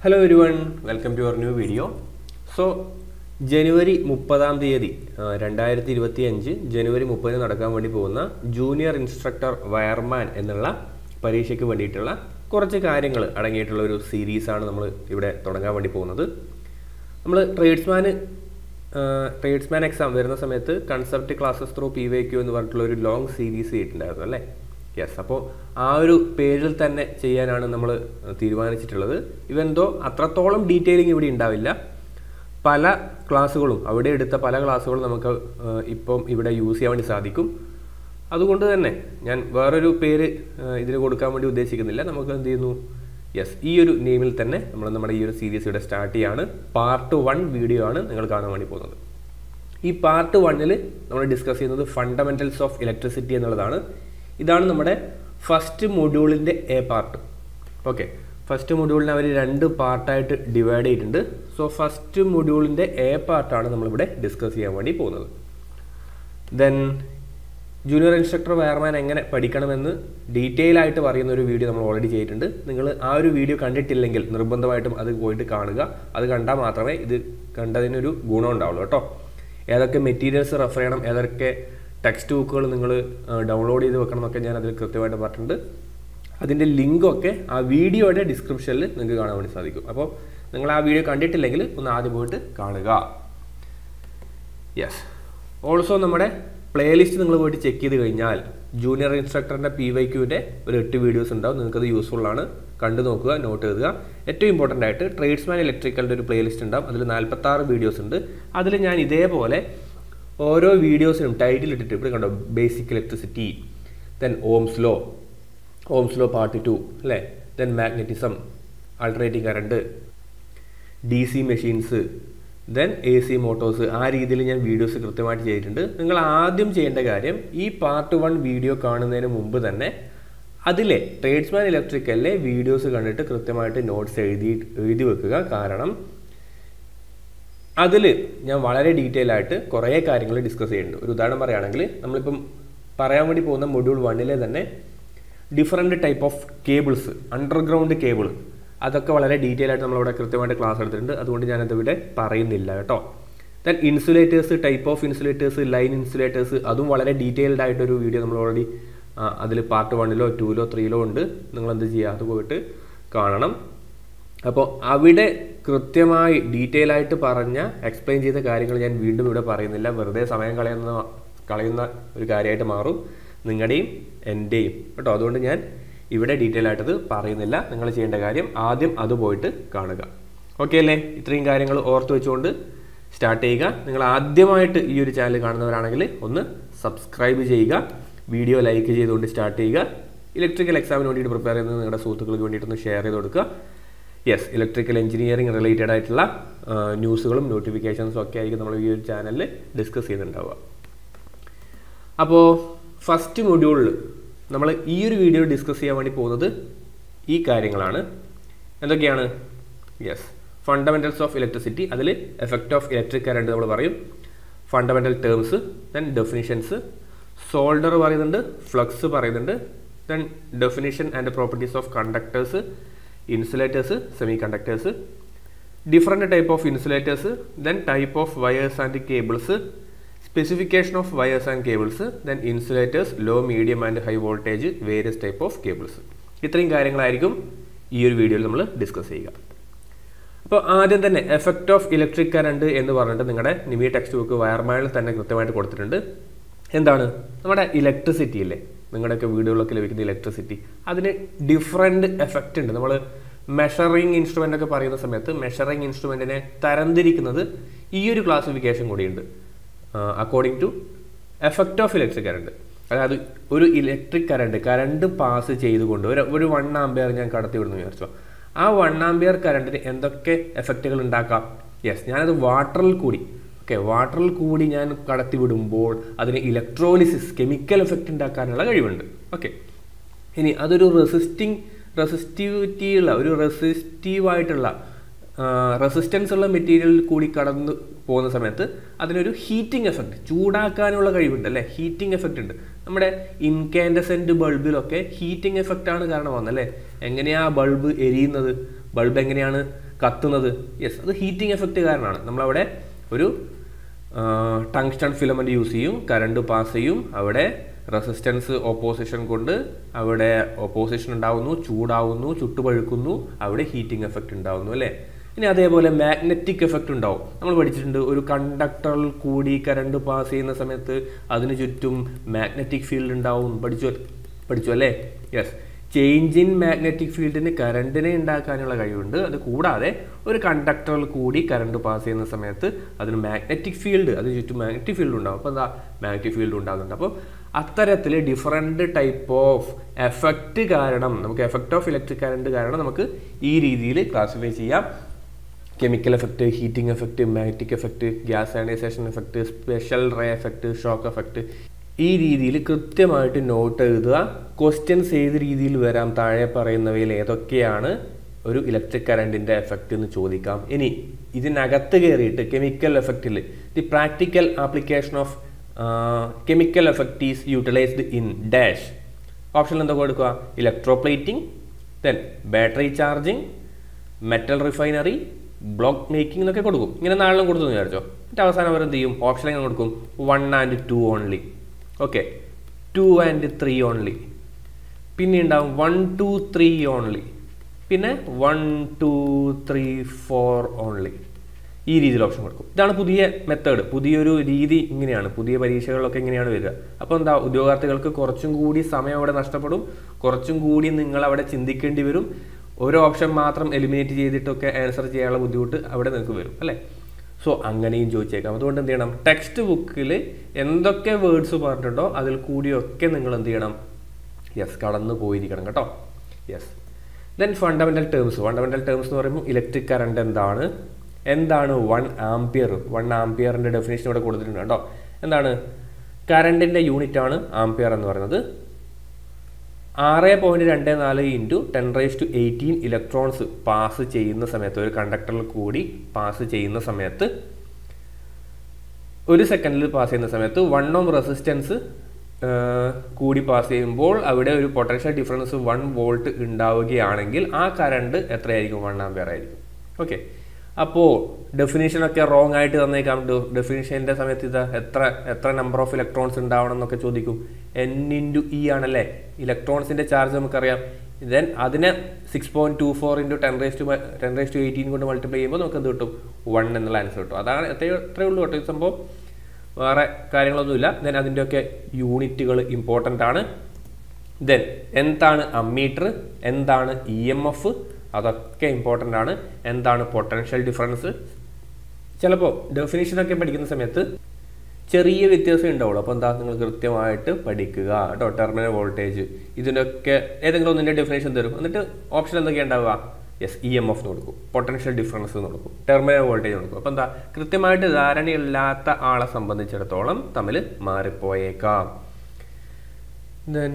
hello everyone welcome to our new video so ജനുവരി മുപ്പതാം തീയതി രണ്ടായിരത്തി ഇരുപത്തി അഞ്ച് ജനുവരി മുപ്പതിന് നടക്കാൻ വേണ്ടി പോകുന്ന ജൂനിയർ ഇൻസ്ട്രക്ടർ വയർമാൻ എന്നുള്ള പരീക്ഷയ്ക്ക് വേണ്ടിയിട്ടുള്ള കുറച്ച് കാര്യങ്ങൾ അടങ്ങിയിട്ടുള്ള ഒരു സീരീസാണ് നമ്മൾ ഇവിടെ തുടങ്ങാൻ വേണ്ടി പോകുന്നത് നമ്മൾ ട്രേഡ്സ്മാന് ട്രേഡ്സ്മാൻ എക്സാം വരുന്ന സമയത്ത് concept classes through P Y Q എന്ന് പറഞ്ഞിട്ടുള്ള ഒരു ലോങ് സീരീസ് ചെയ്തിട്ടുണ്ടായിരുന്നു അല്ലേ യെസ് അപ്പോൾ ആ ഒരു പേരിൽ തന്നെ ചെയ്യാനാണ് നമ്മൾ തീരുമാനിച്ചിട്ടുള്ളത് ഇവൻ ദോ അത്രത്തോളം ഡീറ്റെയിലിംഗ് ഇവിടെ ഉണ്ടാവില്ല പല ക്ലാസ്സുകളും അവിടെ എടുത്ത പല ക്ലാസ്സുകളും നമുക്ക് ആ, ഇപ്പം ഇവിടെ യൂസ് ചെയ്യാൻ വേണ്ടി സാധിക്കും അതുകൊണ്ട് തന്നെ ഞാൻ വേറൊരു പേര് ആ, ഇതിന് കൊടുക്കാൻ വേണ്ടി ഉദ്ദേശിക്കുന്നില്ല നമുക്ക് എന്ത് ചെയ്യുന്നു യെസ് ഈ ഒരു നെയിമിൽ തന്നെ നമ്മൾ നമ്മുടെ ഈ ഒരു സീരീസ് ഇവിടെ സ്റ്റാർട്ട് ചെയ്യാണ് പാർട്ട് വൺ വീഡിയോ ആണ് നിങ്ങൾ കാണാൻ വേണ്ടി പോകുന്നത് ഈ പാർട്ട് വണ്ണിൽ നമ്മൾ ഡിസ്കസ് ചെയ്യുന്നത് ഫണ്ടമെന്റൽസ് ഓഫ് ഇലക്ട്രിസിറ്റി എന്നുള്ളതാണ് ഇതാണ് നമ്മുടെ ഫസ്റ്റ് മൊഡ്യൂളിൻ്റെ എ പാർട്ട് ഓക്കെ ഫസ്റ്റ് മൊഡ്യൂളിനെ അവർ രണ്ട് പാർട്ടായിട്ട് ഡിവൈഡ് ചെയ്തിട്ടുണ്ട് സോ ഫസ്റ്റ് മൊഡ്യൂളിൻ്റെ എ പാർട്ടാണ് നമ്മളിവിടെ ഡിസ്കസ് ചെയ്യാൻ വേണ്ടി പോകുന്നത് ദെൻ ജൂനിയർ ഇൻസ്ട്രക്ടർ വയർമാൻ എങ്ങനെ പഠിക്കണമെന്ന് ഡീറ്റെയിൽ ആയിട്ട് പറയുന്ന ഒരു വീഡിയോ നമ്മൾ ഓൾറെഡി ചെയ്തിട്ടുണ്ട് നിങ്ങൾ ആ ഒരു വീഡിയോ കണ്ടിട്ടില്ലെങ്കിൽ നിർബന്ധമായിട്ടും അത് പോയിട്ട് കാണുക അത് കണ്ടാൽ മാത്രമേ ഇത് കണ്ടതിനൊരു ഗുണം ഉണ്ടാവുള്ളൂ കേട്ടോ ഏതൊക്കെ മെറ്റീരിയൽസ് റെഫർ ചെയ്യണം ഏതൊക്കെ ടെക്സ്റ്റ് ബുക്കുകൾ നിങ്ങൾ ഡൗൺലോഡ് ചെയ്ത് വെക്കണം എന്നൊക്കെ ഞാൻ അതിൽ കൃത്യമായിട്ട് പറഞ്ഞിട്ടുണ്ട് അതിൻ്റെ ലിങ്കൊക്കെ ആ വീഡിയോയുടെ ഡിസ്ക്രിപ്ഷനിൽ നിങ്ങൾക്ക് കാണാൻ വേണ്ടി സാധിക്കും അപ്പോൾ നിങ്ങൾ ആ വീഡിയോ കണ്ടിട്ടില്ലെങ്കിൽ ഒന്ന് ആദ്യം പോയിട്ട് കാണുക യെസ് ഓൾസോ നമ്മുടെ പ്ലേലിസ്റ്റ് നിങ്ങൾ പോയിട്ട് ചെക്ക് ചെയ്ത് കഴിഞ്ഞാൽ ജൂനിയർ ഇൻസ്ട്രക്ടറിൻ്റെ പി വൈ ക്യൂവിൻ്റെ ഒരു എട്ട് വീഡിയോസ് ഉണ്ടാവും നിങ്ങൾക്കത് യൂസ്ഫുൾ ആണ് കണ്ടു നോക്കുക നോട്ട് എഴുതുക ഏറ്റവും ഇമ്പോർട്ടൻ്റ് ആയിട്ട് ട്രേഡ്സ്മാൻ ഇലക്ട്രിക്കലിൻ്റെ ഒരു പ്ലേലിസ്റ്റ് ഉണ്ടാവും അതിൽ നാൽപ്പത്താറ് വീഡിയോസ് ഉണ്ട് അതിൽ ഞാൻ ഇതേപോലെ ഓരോ വീഡിയോസിനും ടൈറ്റിൽ ഇട്ടിട്ട് ഇവിടെ കണ്ടോ basic electricity then Ohm's law Ohm's law part two അല്ലേ then magnetism alternating current D C machines then A C motors ആ രീതിയിൽ ഞാൻ വീഡിയോസ് കൃത്യമായിട്ട് ചെയ്തിട്ടുണ്ട് നിങ്ങൾ ആദ്യം ചെയ്യേണ്ട കാര്യം ഈ പാർട്ട് വൺ വീഡിയോ കാണുന്നതിന് മുമ്പ് തന്നെ അതിലെ ട്രേഡ്സ്മാൻ ഇലക്ട്രിക്കലിലെ വീഡിയോസ് കണ്ടിട്ട് കൃത്യമായിട്ട് നോട്ട്സ് എഴുതി എഴുതി വെക്കുക കാരണം അതിൽ ഞാൻ വളരെ ഡീറ്റെയിൽ ആയിട്ട് കുറേ കാര്യങ്ങൾ ഡിസ്കസ് ചെയ്യുന്നുണ്ട് ഒരു ഉദാഹരണം പറയുകയാണെങ്കിൽ നമ്മളിപ്പം പറയാൻ വേണ്ടി പോകുന്ന മൊഡ്യൂൾ വണ്ണിലെ തന്നെ different type of cables underground cable അതൊക്കെ വളരെ ഡീറ്റെയിൽ ആയിട്ട് നമ്മളിവിടെ കൃത്യമായിട്ട് ക്ലാസ് എടുത്തിട്ടുണ്ട് അതുകൊണ്ട് ഞാനത് ഇവിടെ പറയുന്നില്ല കേട്ടോ then insulators type of insulators line insulators അതും വളരെ ഡീറ്റെയിൽഡ് ആയിട്ടൊരു വീഡിയോ നമ്മൾ ഓൾറെഡി അതിൽ പാർട്ട് വണ്ണിലോ ടൂലോ ത്രീയിലോ ഉണ്ട് നിങ്ങൾ എന്ത് ചെയ്യുക അത് പോയിട്ട് കാണണം അപ്പോൾ അവിടെ കൃത്യമായി ഡീറ്റെയിൽ ആയിട്ട് പറഞ്ഞ എക്സ്പ്ലെയിൻ ചെയ്ത കാര്യങ്ങൾ ഞാൻ വീണ്ടും ഇവിടെ പറയുന്നില്ല വെറുതെ സമയം കളയുന്ന കളയുന്ന ഒരു കാര്യമായിട്ട് മാറും നിങ്ങളുടെയും എൻ്റെയും കേട്ടോ അതുകൊണ്ട് ഞാൻ ഇവിടെ ഡീറ്റെയിൽ ആയിട്ടത് പറയുന്നില്ല നിങ്ങൾ ചെയ്യേണ്ട കാര്യം ആദ്യം അത് പോയിട്ട് കാണുക ഓക്കെ അല്ലേ ഇത്രയും കാര്യങ്ങൾ ഓർത്ത് വെച്ചുകൊണ്ട് സ്റ്റാർട്ട് ചെയ്യുക നിങ്ങൾ ആദ്യമായിട്ട് ഈ ഒരു ചാനൽ കാണുന്നവരാണെങ്കിൽ ഒന്ന് സബ്സ്ക്രൈബ് ചെയ്യുക വീഡിയോ ലൈക്ക് ചെയ്തുകൊണ്ട് സ്റ്റാർട്ട് ചെയ്യുക ഇലക്ട്രിക്കൽ എക്സാമിന് വേണ്ടിയിട്ട് പ്രിപ്പയർ ചെയ്യുന്നത് നിങ്ങളുടെ സുഹൃത്തുക്കൾക്ക് വേണ്ടിയിട്ടൊന്ന് ഷെയർ ചെയ്ത് കൊടുക്കുക യെസ് ഇലക്ട്രിക്കൽ എഞ്ചിനീയറിംഗ് റിലേറ്റഡ് ആയിട്ടുള്ള ന്യൂസുകളും നോട്ടിഫിക്കേഷൻസും ഒക്കെ ആയിരിക്കും നമ്മൾ ഈ ഒരു ചാനലിൽ ഡിസ്കസ് ചെയ്യുന്നുണ്ടാവുക അപ്പോൾ ഫസ്റ്റ് മൊഡ്യൂളിൽ നമ്മൾ ഈ ഒരു വീഡിയോ ഡിസ്കസ് ചെയ്യാൻ വേണ്ടി പോകുന്നത് ഈ കാര്യങ്ങളാണ് എന്തൊക്കെയാണ് യെസ് ഫണ്ടമെൻറ്റൽസ് ഓഫ് ഇലക്ട്രിസിറ്റി അതിൽ എഫക്റ്റ് ഓഫ് ഇലക്ട്രിക് കറണ്ട് നമ്മൾ പറയും fundamental terms then definitions solder പറയുന്നുണ്ട് ഫ്ലക്സ് പറയുന്നുണ്ട് then definition and properties of conductors insulators semiconductors different type of insulators then type of wires and cables specification of wires and cables then insulators low medium and high voltage various type of cables ഇത്രയും കാര്യങ്ങളായിരിക്കും ഈ ഒരു വീഡിയോയിൽ നമ്മൾ discuss ചെയ്യുക അപ്പോൾ ആദ്യം തന്നെ എഫക്റ്റ് ഓഫ് ഇലക്ട്രിക് കറണ്ട് എന്ന് പറഞ്ഞിട്ട് നിങ്ങളുടെ നിമി ടെക്സ്റ്റ് ബുക്ക് വയർമാനിൽ തന്നെ കൃത്യമായിട്ട് കൊടുത്തിട്ടുണ്ട് എന്താണ് നമ്മുടെ ഇലക്ട്രിസിറ്റി അല്ലേ നിങ്ങളുടെയൊക്കെ വീടുകളിലൊക്കെ ലഭിക്കുന്ന ഇലക്ട്രിസിറ്റി അതിന് ഡിഫറെൻറ്റ് എഫക്റ്റ് ഉണ്ട് നമ്മൾ മെഷറിങ് ഇൻസ്ട്രുമെൻ്റ് ഒക്കെ പറയുന്ന സമയത്ത് മെഷറിങ് ഇൻസ്ട്രുമെൻറ്റിനെ തരംതിരിക്കുന്നത് ഈ ഒരു ക്ലാസിഫിക്കേഷൻ കൂടിയുണ്ട് according to effect of electric current അതായത് ഒരു ഇലക്ട്രിക് കറണ്ട് കറണ്ട് പാസ് ചെയ്തുകൊണ്ട് ഒരു ഒരു വൺ ആംബിയർ ഞാൻ കടത്തി വിടുന്നു വിചാരിച്ചോ ആ വൺ ആംബിയർ കറണ്ടിന് എന്തൊക്കെ എഫക്റ്റുകൾ ഉണ്ടാക്കാം യെസ് ഞാനത് വാട്ടറിൽ കൂടി ഓക്കെ വാട്ടറിൽ കൂടി ഞാൻ കടത്തി വിടുമ്പോൾ അതിന് ഇലക്ട്രോലിസിസ് കെമിക്കൽ എഫക്റ്റ് ഉണ്ടാക്കാനുള്ള കഴിവുണ്ട് ഓക്കെ ഇനി അതൊരു റെസിസ്റ്റിംഗ് റെസിസ്റ്റിവിറ്റിയുള്ള ഒരു റെസിസ്റ്റീവായിട്ടുള്ള റെസിസ്റ്റൻസ് ഉള്ള മെറ്റീരിയൽ കൂടി കടന്നു പോകുന്ന സമയത്ത് അതിനൊരു ഹീറ്റിംഗ് എഫക്റ്റ് ചൂടാക്കാനുള്ള കഴിവുണ്ട് അല്ലേ ഹീറ്റിംഗ് എഫക്റ്റ് ഉണ്ട് നമ്മുടെ ഇൻകാൻഡസെൻറ്റ് ബൾബിലൊക്കെ ഹീറ്റിംഗ് എഫക്റ്റ് ആണ് കാരണമാകുന്നത് അല്ലേ എങ്ങനെയാ ബൾബ് എരിയുന്നത് ബൾബ് എങ്ങനെയാണ് കത്തുന്നത് യെസ് അത് ഹീറ്റിംഗ് എഫക്റ്റ് കാരണമാണ് നമ്മളവിടെ ഒരു ടങ്സ്റ്റൺ ഫിലമെന്റ് യൂസ് ചെയ്യും കറണ്ട് പാസ് ചെയ്യും അവിടെ റെസിസ്റ്റൻസ് ഓപ്പോസിഷൻ കൊണ്ട് അവിടെ ഓപ്പോസിഷൻ ഉണ്ടാവുന്നു ചൂടാവുന്നു ചുട്ടുപഴുക്കുന്നു അവിടെ ഹീറ്റിംഗ് എഫക്റ്റ് ഉണ്ടാവുന്നു അല്ലേ ഇനി അതേപോലെ മാഗ്നറ്റിക് എഫക്റ്റ് ഉണ്ടാവും നമ്മൾ പഠിച്ചിട്ടുണ്ട് ഒരു കണ്ടക്ടറിൽ കൂടി കറണ്ട് പാസ് ചെയ്യുന്ന സമയത്ത് അതിന് ചുറ്റും മാഗ്നറ്റിക് ഫീൽഡ് ഉണ്ടാവും പഠിച്ചു പഠിച്ചു അല്ലേ യെസ് ചേഞ്ച് ഇൻ മാഗ്നറ്റിക് ഫീൽഡിന് കറണ്ടിനെ ഉണ്ടാക്കാനുള്ള കഴിവുണ്ട് അത് കൂടാതെ ഒരു കണ്ടക്ടറിൽ കൂടി കറണ്ട് പാസ് ചെയ്യുന്ന സമയത്ത് അതിന് മാഗ്നറ്റിക് ഫീൽഡ് അതിന് ചുറ്റും മാഗ്നറ്റിക് ഫീൽഡ് ഉണ്ടാവും അപ്പോൾ എന്താ മാഗ്നറ്റിക് ഫീൽഡ് ഉണ്ടാകുന്നുണ്ട് അപ്പോൾ അത്തരത്തിൽ ഡിഫറെൻറ്റ് ടൈപ്പ് ഓഫ് എഫക്റ്റ് കാരണം നമുക്ക് എഫക്റ്റ് ഓഫ് ഇലക്ട്രിക് കറണ്ട് കാരണം നമുക്ക് ഈ രീതിയിൽ ക്ലാസിഫൈ ചെയ്യാം chemical effect heating effect magnetic effect gas ionisation effect special ray effect shock effect ഈ രീതിയിൽ കൃത്യമായിട്ട് നോട്ട് എഴുതുക ക്വസ്റ്റ്യൻസ് ഏത് രീതിയിൽ വരാം താഴെ പറയുന്നവയിൽ ഏതൊക്കെയാണ് ഒരു ഇലക്ട്രിക് കറണ്ടിൻ്റെ എഫക്റ്റ് എന്ന് ചോദിക്കാം ഇനി ഇതിനകത്ത് കയറിയിട്ട് കെമിക്കൽ എഫക്റ്റിൽ the practical application of chemical effect is utilised in dash ഓപ്ഷനിൽ എന്താ കൊടുക്കുക electroplating then battery charging metal refinery block making എന്നൊക്കെ കൊടുക്കും ഇങ്ങനെ നാളെ കൊടുത്തു എന്ന് വിചാരിച്ചോ എന്നിട്ട് അവസാനം അവർ എന്ത് ചെയ്യും ഓപ്ഷൻ എങ്ങനെ കൊടുക്കും one and two only okay two and three only പിന്നെ ഉണ്ടാവും വൺ ടു ത്രീ ഓൺലി പിന്നെ one two three four only ഈ രീതിയിൽ ഓപ്ഷൻ കൊടുക്കും ഇതാണ് പുതിയ മെത്തേഡ് പുതിയൊരു രീതി ഇങ്ങനെയാണ് പുതിയ പരീക്ഷകളിലൊക്കെ ഇങ്ങനെയാണ് വരിക അപ്പോൾ എന്താ ഉദ്യോഗാർത്ഥികൾക്ക് കുറച്ചും കൂടി സമയം അവിടെ നഷ്ടപ്പെടും കുറച്ചും കൂടി നിങ്ങൾ അവിടെ ചിന്തിക്കേണ്ടി വരും ഒരു ഓപ്ഷൻ മാത്രം എലിമിനേറ്റ് ചെയ്തിട്ടൊക്കെ ആൻസർ ചെയ്യാനുള്ള ബുദ്ധിമുട്ട് അവിടെ നിങ്ങൾക്ക് വരും അല്ലേ സോ അങ്ങനെയും ചോദിച്ചേക്കാം അതുകൊണ്ട് എന്ത് ചെയ്യണം ടെക്സ്റ്റ് ബുക്കിൽ എന്തൊക്കെ വേർഡ്സ് പറഞ്ഞിട്ടുണ്ടോ അതിൽ കൂടിയൊക്കെ നിങ്ങൾ എന്ത് ചെയ്യണം യെസ് കടന്നു പോയിരിക്കണം കേട്ടോ yes then fundamental terms fundamental terms എന്ന് പറയുമ്പോൾ ഇലക്ട്രിക് കറണ്ട് എന്താണ് എന്താണ് വൺ ആംപിയർ വൺ ആംപിയറിൻ്റെ ഡെഫിനേഷൻ ഇവിടെ കൊടുത്തിട്ടുണ്ട് കേട്ടോ എന്താണ് കറണ്ടിൻ്റെ യൂണിറ്റ് ആണ് ആംപിയർ എന്ന് പറയുന്നത് ആറ് പോയിന്റ് രണ്ട് നാല് into ten raise to eighteen electrons pass ചെയ്യുന്ന സമയത്ത് ഒരു കണ്ടക്ടറിൽ കൂടി പാസ് ചെയ്യുന്ന സമയത്ത് ഒരു സെക്കൻഡിൽ പാസ് ചെയ്യുന്ന സമയത്ത് വൺ ഓം റെസിസ്റ്റൻസ് കൂടി പാസ് ചെയ്യുമ്പോൾ അവിടെ ഒരു പൊട്ടൻഷ്യൽ ഡിഫറൻസ് വൺ വോൾട്ട് ഉണ്ടാവുകയാണെങ്കിൽ ആ കറണ്ട് എത്രയായിരിക്കും വൺ ആംപിയർ ആയിരിക്കും ഓക്കെ അപ്പോൾ ഡെഫിനേഷനൊക്കെ റോങ് ആയിട്ട് തന്നേക്കാം ഡെഫിനേഷൻ്റെ സമയത്ത് ഇത് എത്ര എത്ര നമ്പർ ഓഫ് ഇലക്ട്രോൺസ് ഉണ്ടാവണം എന്നൊക്കെ ചോദിക്കും എൻ ഇൻറ്റു ഇ ആണല്ലേ ഇലക്ട്രോൺസിൻ്റെ ചാർജ് നമുക്കറിയാം ദെൻ അതിനെ six point two four into ten raise to ten raise to eighteen കൊണ്ട് മൾട്ടിപ്ലൈ ചെയ്യുമ്പോൾ നമുക്ക് എന്ത് കിട്ടും വൺ എന്നുള്ള ആൻസർ കിട്ടും അതാണ് എത്രയോ എത്രയേ ഉള്ളൂ കേട്ടോ ഈ സംഭവം വേറെ കാര്യങ്ങളൊന്നുമില്ല ദെൻ അതിൻ്റെയൊക്കെ യൂണിറ്റുകൾ ഇമ്പോർട്ടൻ്റ് ആണ് ദെൻ എന്താണ് അമ്മീറ്റർ എന്താണ് ഇ എം എഫ് അതൊക്കെ ഇമ്പോർട്ടൻ്റ് ആണ് എന്താണ് പൊട്ടൻഷ്യൽ ഡിഫറൻസ് ചിലപ്പോൾ ഡെഫിനേഷനൊക്കെ പഠിക്കുന്ന സമയത്ത് ചെറിയ വ്യത്യാസം ഉണ്ടാവുള്ളൂ അപ്പോൾ എന്താ നിങ്ങൾ കൃത്യമായിട്ട് പഠിക്കുക കേട്ടോ ടെർമിനൽ വോൾട്ടേജ് ഇതിനൊക്കെ ഏതെങ്കിലും ഒന്നിൻ്റെ ഡെഫിനേഷൻ തരും എന്നിട്ട് ഓപ്ഷൻ എന്തൊക്കെയാണ് ഉണ്ടാവുക യെസ് ഇ എം എഫ് കൊടുക്കും പൊട്ടൻഷ്യൽ ഡിഫറൻസ് എന്ന് കൊടുക്കും ടെർമിനൽ വോൾട്ടേജ് കൊടുക്കും അപ്പോൾ എന്താ കൃത്യമായിട്ട് ധാരണയില്ലാത്ത ആളെ സംബന്ധിച്ചിടത്തോളം തമ്മിൽ മാറിപ്പോയേക്കാം ദെൻ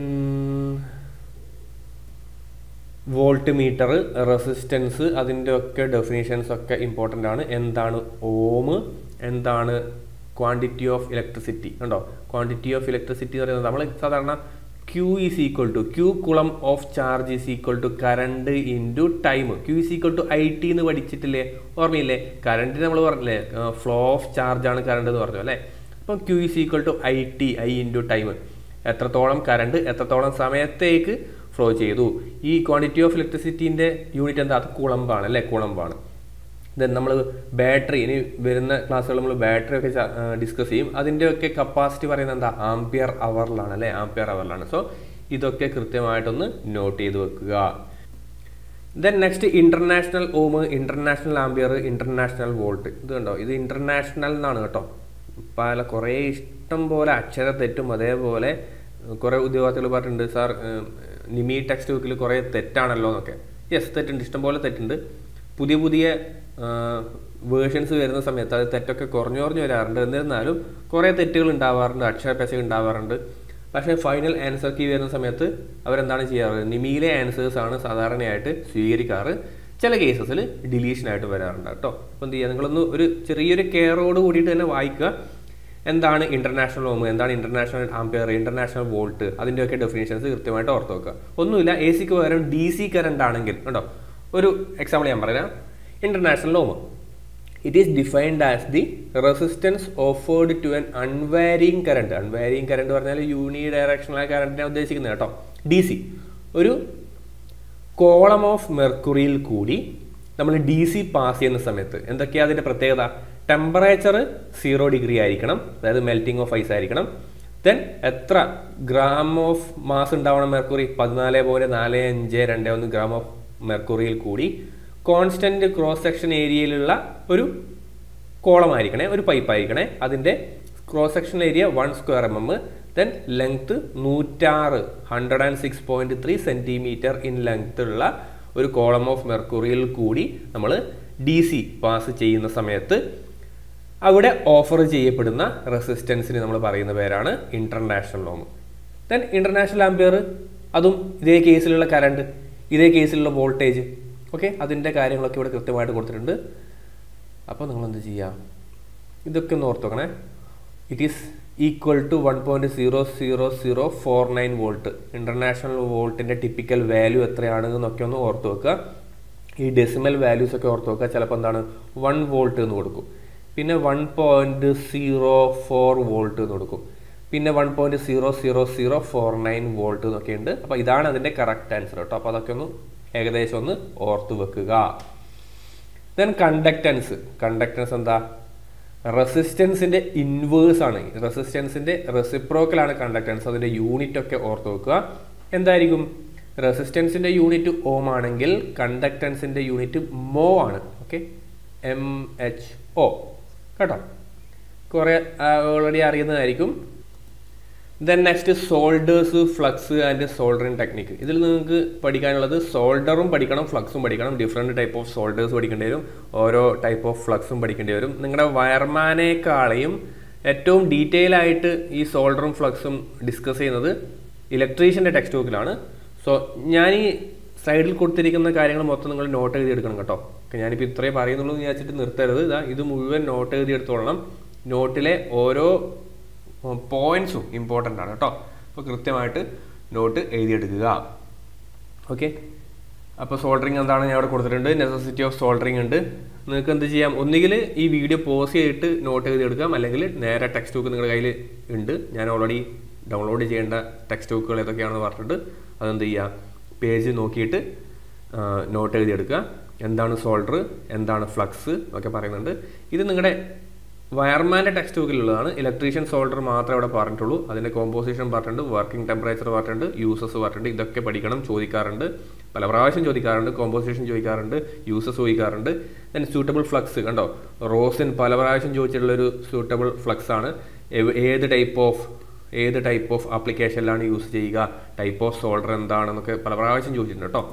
വോൾട്ട് മീറ്റർ റെസിസ്റ്റൻസ് അതിൻ്റെ ഒക്കെ ഡെഫിനേഷൻസ് ഒക്കെ ഇമ്പോർട്ടൻ്റ് ആണ് എന്താണ് ഓം എന്താണ് ക്വാണ്ടിറ്റി ഓഫ് ഇലക്ട്രിസിറ്റി ഉണ്ടോ ക്വാണ്ടിറ്റി ഓഫ് ഇലക്ട്രിസിറ്റി എന്ന് പറയുന്നത് നമ്മൾ സാധാരണ Q is equal to Q coulomb of charge is equal to current into time Q is equal to I T എന്ന് പഠിച്ചിട്ടില്ലേ ഓർമ്മയില്ലേ കറണ്ടിന് നമ്മൾ പറഞ്ഞില്ലേ ഫ്ലോ ഓഫ് ചാർജ് ആണ് കറണ്ട് എന്ന് പറഞ്ഞു അല്ലേ അപ്പം Q is equal to I T I into time എത്രത്തോളം കറണ്ട് എത്രത്തോളം സമയത്തേക്ക് ഫ്ലോ ചെയ്തു ഈ ക്വാണ്ടിറ്റി ഓഫ് ഇലക്ട്രിസിറ്റീൻ്റെ യൂണിറ്റ് എന്താ അത് കുളമ്പാണ് അല്ലേ കുളമ്പാണ് ദെൻ നമ്മൾ ബാറ്ററി ഇനി വരുന്ന ക്ലാസ്സുകൾ നമ്മൾ ബാറ്ററി ഒക്കെ ഡിസ്കസ് ചെയ്യും അതിൻ്റെയൊക്കെ കപ്പാസിറ്റി പറയുന്നത് എന്താ ആംപിയർ അവറിലാണ് അല്ലേ ആംപിയർ അവറിലാണ് സോ ഇതൊക്കെ കൃത്യമായിട്ടൊന്ന് നോട്ട് ചെയ്ത് വെക്കുക then next international ohm international ampere international volt ഇത് കണ്ടോ ഇത് ഇന്റർനാഷണൽ എന്നാണ് കേട്ടോ പല കുറേ ഇഷ്ടം പോലെ അക്ഷര തെറ്റും അതേപോലെ കുറേ ഉദ്യോഗാർത്ഥികൾ പറഞ്ഞിട്ടുണ്ട് സാർ നിമി ടെക്സ്റ്റ് ബുക്കിൽ കുറേ തെറ്റാണല്ലോ എന്നൊക്കെ യെസ് തെറ്റുണ്ട് ഇഷ്ടംപോലെ തെറ്റുണ്ട് പുതിയ പുതിയ വേർഷൻസ് വരുന്ന സമയത്ത് അത് തെറ്റൊക്കെ കുറഞ്ഞു കുറഞ്ഞു വരാറുണ്ട് എന്നിരുന്നാലും കുറേ തെറ്റുകൾ ഉണ്ടാവാറുണ്ട് അക്ഷരപ്പശ ഉണ്ടാവാറുണ്ട് പക്ഷേ ഫൈനൽ ആൻസർ കീ വരുന്ന സമയത്ത് അവരെന്താണ് ചെയ്യാറ് നിമിയിലെ ആൻസേഴ്സ് ആണ് സാധാരണയായിട്ട് സ്വീകരിക്കാറ് ചില കേസസിൽ ഡിലീഷൻ ആയിട്ട് വരാറുണ്ട് കേട്ടോ അപ്പോൾ എന്ത് ചെയ്യുക നിങ്ങളൊന്ന് ഒരു ചെറിയൊരു കെയറോട് കൂടിയിട്ട് തന്നെ വായിക്കുക എന്താണ് ഇന്റർനാഷണൽ ഓം എന്താണ് ഇന്റർനാഷണൽ ആംപിയർ ഇന്റർനാഷണൽ വോൾട്ട് അതിൻ്റെയൊക്കെ ഡെഫിനേഷൻസ് കൃത്യമായിട്ട് ഓർത്ത് വെക്കുക ഒന്നുമില്ല എ സിക്ക് പകരം ഡി സി കറണ്ട് ആണെങ്കിൽ കേട്ടോ ഒരു എക്സാമ്പിൾ ഞാൻ പറയാം international ohm it is defined as the resistance offered to an unvarying current unvarying current പറഞ്ഞാൽ യൂണി ഡയറക്ഷണൽ കറണ്ടിനെ ഉദ്ദേശിക്കുന്നത് കേട്ടോ ഡി സി ഒരു കോളം ഓഫ് മെർക്കുറിയിൽ കൂടി നമ്മൾ ഡി സി പാസ് ചെയ്യുന്ന സമയത്ത് എന്തൊക്കെയാണ് അതിൻ്റെ പ്രത്യേകത ടെമ്പറേച്ചർ സീറോ ഡിഗ്രി ആയിരിക്കണം അതായത് മെൽറ്റിംഗ് ഓഫ് ഐസ് ആയിരിക്കണം ദെൻ എത്ര ഗ്രാം ഓഫ് മാസ് ഉണ്ടാവണം മെർക്കുറി പതിനാല് പോയിന്റ് നാല് അഞ്ച് രണ്ട് ഒന്ന് ഗ്രാം ഓഫ് മെർക്കുറിയിൽ കൂടി കോൺസ്റ്റന്റ് ക്രോസ് സെക്ഷൻ ഏരിയയിലുള്ള ഒരു കോളമായിരിക്കണേ ഒരു പൈപ്പ് ആയിരിക്കണേ അതിൻ്റെ cross section area one square M M then length നൂറ്റാറ് hundred and six point three centimetre in length ഉള്ള ഒരു കോളം ഓഫ് മെർക്കുറിയിൽ കൂടി നമ്മൾ ഡി സി പാസ് ചെയ്യുന്ന സമയത്ത് അവിടെ ഓഫർ ചെയ്യപ്പെടുന്ന റെസിസ്റ്റൻസിന് നമ്മൾ പറയുന്ന പേരാണ് international ohm then international ampere അതും ഇതേ കേസിലുള്ള കറണ്ട് ഇതേ കേസിലുള്ള വോൾട്ടേജ് ഓക്കെ അതിൻ്റെ കാര്യങ്ങളൊക്കെ ഇവിടെ കൃത്യമായിട്ട് കൊടുത്തിട്ടുണ്ട് അപ്പോൾ നിങ്ങൾ എന്ത് ചെയ്യുക ഇതൊക്കെ ഒന്ന് ഓർത്ത് വെക്കണേ it is equal to one point zero zero zero four nine volt international വോൾട്ടിൻ്റെ ടിപ്പിക്കൽ വാല്യൂ എത്രയാണ് എന്നൊക്കെ ഒന്ന് ഓർത്ത് വെക്കുക ഈ ഡെസിമൽ വാല്യൂസ് ഒക്കെ ഓർത്ത് വെക്കുക ചിലപ്പോൾ എന്താണ് വൺ വോൾട്ട് എന്ന് കൊടുക്കും പിന്നെ one point zero four volt എന്ന് കൊടുക്കും പിന്നെ one point zero zero zero four nine volt എന്നൊക്കെ ഉണ്ട് അപ്പോൾ ഇതാണ് അതിൻ്റെ കറക്റ്റ് ആൻസർ കേട്ടോ അപ്പോൾ അതൊക്കെ ഒന്ന് ഏകദേശം ഒന്ന് ഓർത്ത് വെക്കുക ദെൻ കണ്ടക്റ്റൻസ് കണ്ടക്റ്റൻസ് എന്താ റെസിസ്റ്റൻസിന്റെ ഇൻവേഴ്സ് ആണ് റെസിസ്റ്റൻസിന്റെ റെസിപ്രോക്കലാണ് കണ്ടക്റ്റൻസ് അതിന്റെ യൂണിറ്റ് ഒക്കെ ഓർത്ത് വെക്കുക എന്തായിരിക്കും റെസിസ്റ്റൻസിന്റെ യൂണിറ്റ് ഓം ആണെങ്കിൽ കണ്ടക്റ്റൻസിന്റെ യൂണിറ്റ് മോ ആണ് ഓക്കെ എം എച്ച് ഒ കേട്ടോ കുറേ ഓൾറെഡി അറിയുന്നതായിരിക്കും then next solders flux and soldering technique ഇതിൽ നിങ്ങൾക്ക് പഠിക്കാനുള്ളത് സോൾഡറും പഠിക്കണം ഫ്ലക്സും പഠിക്കണം ഡിഫറെൻറ്റ് ടൈപ്പ് ഓഫ് സോൾഡേഴ്സ് പഠിക്കേണ്ടി വരും ഓരോ ടൈപ്പ് ഓഫ് ഫ്ലക്സും പഠിക്കേണ്ടി വരും നിങ്ങളുടെ വയർമാനേക്കാളെയും ഏറ്റവും ഡീറ്റെയിൽ ആയിട്ട് ഈ സോൾഡറും ഫ്ലക്സും ഡിസ്കസ് ചെയ്യുന്നത് ഇലക്ട്രീഷ്യൻ്റെ ടെക്സ്റ്റ് ബുക്കിലാണ് സോ ഞാൻ ഈ സൈഡിൽ കൊടുത്തിരിക്കുന്ന കാര്യങ്ങൾ മൊത്തം നിങ്ങൾ നോട്ട് എഴുതി എടുക്കണം കേട്ടോ ഞാനിപ്പോൾ ഇത്രയും പറയുന്നുള്ളൂ എന്ന് വിചാരിച്ചിട്ട് നിർത്തരുത് ഇതാ ഇത് മുഴുവൻ നോട്ട് എഴുതി എടുത്തോളണം നോട്ടിലെ ഓരോ പോയിന്റ്സും ഇമ്പോർട്ടൻ്റ് ആണ് കേട്ടോ അപ്പോൾ കൃത്യമായിട്ട് നോട്ട് എഴുതിയെടുക്കുക ഓക്കെ അപ്പോൾ സോൾഡറിങ് എന്താണ് ഞാൻ അവിടെ കൊടുത്തിട്ടുണ്ട് നെസസിറ്റി ഓഫ് സോൾഡറിങ് ഉണ്ട് നിങ്ങൾക്ക് എന്ത് ചെയ്യാം ഒന്നുകിൽ ഈ വീഡിയോ പോസ് ചെയ്തിട്ട് നോട്ട് എഴുതിയെടുക്കാം അല്ലെങ്കിൽ നേരെ ടെക്സ്റ്റ് ബുക്ക് നിങ്ങളുടെ കയ്യിൽ ഉണ്ട് ഞാൻ ഓൾറെഡി ഡൗൺലോഡ് ചെയ്യേണ്ട ടെക്സ്റ്റ് ബുക്കുകൾ ഏതൊക്കെയാണെന്ന് പറഞ്ഞിട്ട് അതെന്ത് ചെയ്യുക പേജ് നോക്കിയിട്ട് നോട്ട് എഴുതിയെടുക്കുക എന്താണ് സോൾഡർ എന്താണ് ഫ്ലക്സ് ഒക്കെ പറയുന്നുണ്ട് ഇത് നിങ്ങളുടെ വയർമാൻ്റെ ടെക്സ്റ്റ് ബുക്കിലുള്ളതാണ് ഇലക്ട്രീഷ്യൻ സോൾഡർ മാത്രമേ അവിടെ പറഞ്ഞിട്ടുള്ളൂ അതിൻ്റെ കോമ്പോസിഷൻ പറഞ്ഞിട്ടുണ്ട് വർക്കിംഗ് ടെമ്പറേച്ചർ പറഞ്ഞിട്ടുണ്ട് യൂസസ് പറഞ്ഞിട്ടുണ്ട് ഇതൊക്കെ പഠിക്കണം ചോദിക്കാറുണ്ട് പല പ്രാവശ്യം ചോദിക്കാറുണ്ട് കോമ്പോസിഷൻ ചോദിക്കാറുണ്ട് യൂസസ് ചോദിക്കാറുണ്ട് ദെൻ സൂട്ടബിൾ ഫ്ലക്സ് കണ്ടോ റോസിൻ പല പ്രാവശ്യം ചോദിച്ചിട്ടുള്ളൊരു സൂട്ടബിൾ ഫ്ലക്സ് ആണ് ഏത് ടൈപ്പ് ഓഫ് ഏത് ടൈപ്പ് ഓഫ് ആപ്ലിക്കേഷനിലാണ് യൂസ് ചെയ്യുക ടൈപ്പ് ഓഫ് സോൾഡർ എന്താണെന്നൊക്കെ പല പ്രാവശ്യം ചോദിച്ചിട്ടുണ്ട് കേട്ടോ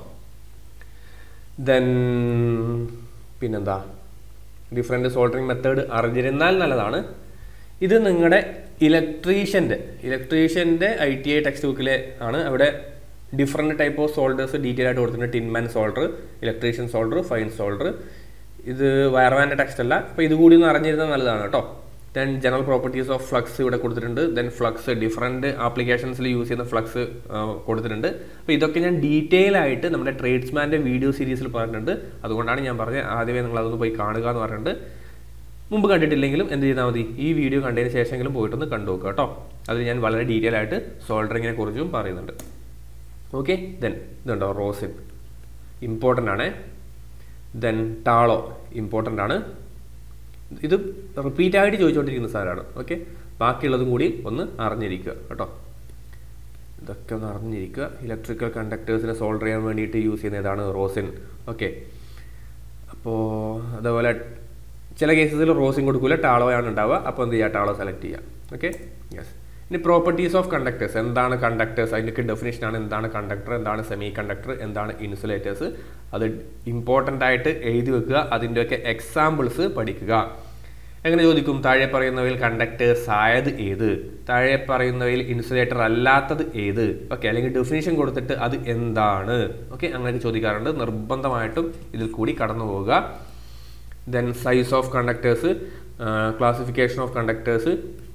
ദെൻ പിന്നെന്താ ഡിഫറെൻറ്റ് സോൾഡറിങ് മെത്തേഡ് അറിഞ്ഞിരുന്നാൽ നല്ലതാണ് ഇത് നിങ്ങളുടെ ഇലക്ട്രീഷ്യൻ്റെ ഇലക്ട്രീഷ്യൻ്റെ ഐ ടി ഐ ടെക്സ്റ്റ് ബുക്കിലെ ആണ് അവിടെ different type of solders detail ആയിട്ട് കൊടുത്തിട്ടുണ്ട് tinman solder electrician solder fine solder ഇത് വയർമാൻ്റെ ടെക്സ്റ്റ് അല്ല അപ്പോൾ ഇത് കൂടി ഒന്ന് അറിഞ്ഞിരുന്നാൽ നല്ലതാണ് കേട്ടോ then general properties of flux ഇവിടെ കൊടുത്തിട്ടുണ്ട് ദെൻ ഫ്ലക്സ് ഡിഫറെൻറ്റ് ആപ്ലിക്കേഷൻസിൽ യൂസ് ചെയ്യുന്ന ഫ്ലക്സ് കൊടുത്തിട്ടുണ്ട് അപ്പോൾ ഇതൊക്കെ ഞാൻ ഡീറ്റെയിൽ ആയിട്ട് നമ്മുടെ ട്രേഡ്സ്മാൻ്റെ വീഡിയോ സീരീസിൽ പറഞ്ഞിട്ടുണ്ട് അതുകൊണ്ടാണ് ഞാൻ പറഞ്ഞത് ആദ്യമേ നിങ്ങൾ അതൊന്ന് പോയി കാണുക എന്ന് പറഞ്ഞിട്ടുണ്ട് മുമ്പ് കണ്ടിട്ടില്ലെങ്കിലും എന്ത് ചെയ്താൽ മതി ഈ വീഡിയോ കണ്ടതിന് ശേഷമെങ്കിലും പോയിട്ടൊന്ന് കണ്ടു നോക്കുക കേട്ടോ അതിൽ ഞാൻ വളരെ ഡീറ്റെയിൽ ആയിട്ട് സോൾഡറിങ്ങിനെ കുറിച്ചും പറയുന്നുണ്ട് ഓക്കെ ദെൻ ഇതുണ്ടോ റോസിൻ ഇമ്പോർട്ടൻ്റ് ആണ് ദെൻ ടാളോ ഇമ്പോർട്ടൻ്റ് ആണ് ഇത് റിപ്പീറ്റ് ആയിട്ട് ചോദിച്ചുകൊണ്ടിരിക്കുന്ന സാധനമാണ് ഓക്കെ ബാക്കിയുള്ളതും കൂടി ഒന്ന് അറിഞ്ഞിരിക്കുക കേട്ടോ ഇതൊക്കെ ഒന്ന് അറിഞ്ഞിരിക്കുക ഇലക്ട്രിക്കൽ കണ്ടക്ടേഴ്സിനെ സോൾഡർ ചെയ്യാൻ വേണ്ടിയിട്ട് യൂസ് ചെയ്യുന്ന ഇതാണ് റോസിൻ ഓക്കെ അപ്പോൾ അതേപോലെ ചില കേസസിൽ റോസിൻ കൊടുക്കില്ല ടാളോയാണ് ഉണ്ടാവുക അപ്പോൾ എന്ത് ചെയ്യുക ടാളോ സെലക്ട് ചെയ്യുക ഓക്കെ യെസ് ഇനി പ്രോപ്പർട്ടീസ് ഓഫ് കണ്ടക്ടേഴ്സ് എന്താണ് കണ്ടക്ടേഴ്സ് അതിൻ്റെയൊക്കെ ഡെഫിനേഷനാണ് എന്താണ് കണ്ടക്ടർ എന്താണ് സെമി കണ്ടക്ടർ എന്താണ് ഇൻസുലേറ്റേഴ്സ് അത് ഇമ്പോർട്ടൻ്റ് ആയിട്ട് എഴുതി വെക്കുക അതിൻ്റെയൊക്കെ എക്സാമ്പിൾസ് പഠിക്കുക എങ്ങനെ ചോദിക്കും താഴെ പറയുന്നവയിൽ കണ്ടക്ടേഴ്സ് ആയത് ഏത് താഴെ പറയുന്നവയിൽ ഇൻസുലേറ്റർ അല്ലാത്തത് ഏത് ഓക്കെ അല്ലെങ്കിൽ ഡെഫിനേഷൻ കൊടുത്തിട്ട് അത് എന്താണ് ഓക്കെ അങ്ങനെയൊക്കെ ചോദിക്കാറുണ്ട് നിർബന്ധമായിട്ടും ഇതിൽ കൂടി കടന്നു പോവുക then size of conductors classification of conductors